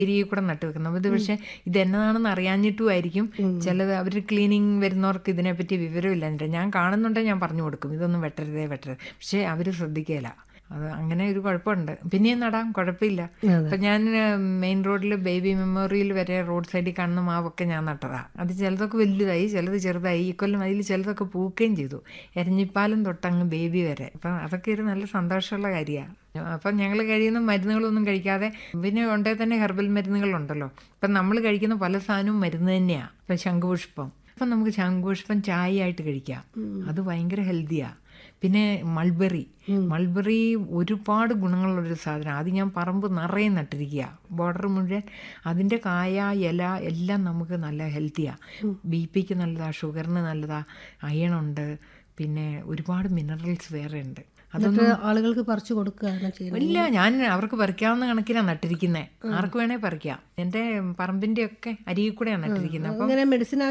ഏരിയയിൽ കൂടെ നട്ടു വെക്കുന്നത് ഇത് പക്ഷേ ഇത് എന്നതാണെന്ന് അറിയാഞ്ഞിട്ടും ആയിരിക്കും ചിലത് അവർ ക്ലീനിങ് വരുന്നവർക്ക് ഇതിനെപ്പറ്റി വിവരമില്ല എന്നിട്ട് ഞാൻ കാണുന്നുണ്ടെങ്കിൽ ഞാൻ പറഞ്ഞു കൊടുക്കും ഇതൊന്നും വെട്ടരുതേ വെട്ടരുത് പക്ഷേ അവർ ശ്രദ്ധിക്കുകയില്ല അത് അങ്ങനെ ഒരു കുഴപ്പമുണ്ട് പിന്നെയും നടാം കുഴപ്പമില്ല ഇപ്പം ഞാൻ മെയിൻ റോഡിൽ ബേബി മെമ്മോറിയൽ വരെ റോഡ് സൈഡിൽ കാണുന്ന മാവൊക്കെ ഞാൻ നട്ടതാ അത് ചിലതൊക്കെ വലുതായി ചിലത് ചെറുതായി ഈ കൊല്ലം അതിൽ ചിലതൊക്കെ പൂക്കുകയും ചെയ്തു എരഞ്ഞിപ്പാലം തൊട്ടങ്ങ് ബേബി വരെ അപ്പം അതൊക്കെ ഒരു നല്ല സന്തോഷമുള്ള കാര്യമാണ് അപ്പം ഞങ്ങൾ കഴിയുന്ന മരുന്നുകളൊന്നും കഴിക്കാതെ പിന്നെ ഉണ്ടേ തന്നെ ഹെർബൽ മരുന്നുകളുണ്ടല്ലോ ഇപ്പം നമ്മൾ കഴിക്കുന്ന പല സാധനവും മരുന്ന് തന്നെയാണ് ഇപ്പം ശംഖുപുഷ്പം ഇപ്പം നമുക്ക് ശംഖുപുഷ്പം ചായ ആയിട്ട് കഴിക്കാം അത് ഭയങ്കര ഹെൽത്തിയാണ് പിന്നെ മൾബറി മൾബറി ഒരുപാട് ഗുണങ്ങളുള്ളൊരു സാധനം അത് ഞാൻ പറമ്പ് നിറയെ നട്ടിരിക്കുക ബോർഡർ മുഴുവൻ അതിൻ്റെ കായ ഇല എല്ലാം നമുക്ക് നല്ല ഹെൽത്തിയാണ് ബി പിക്ക് നല്ലതാണ് ഷുഗറിന് നല്ലതാണ് അയണുണ്ട് പിന്നെ ഒരുപാട് മിനറൽസ് വേറെ ഉണ്ട് എന്നിട്ട് ആളുകൾക്ക് പറിച്ചു കൊടുക്കുകയാണ് ചെയ്യുന്നത് ഇല്ല ഞാൻ അവർക്ക് പറിക്കാവുന്ന കണക്കിനാണ് നട്ടിരിക്കുന്നത് ആർക്ക് വേണേ പറിക്കാം എൻ്റെ പറമ്പിൻ്റെ ഒക്കെ അരിയിൽ കൂടെയാണ് നട്ടിരിക്കുന്നത് അപ്പം അങ്ങനെ മെഡിസിൻ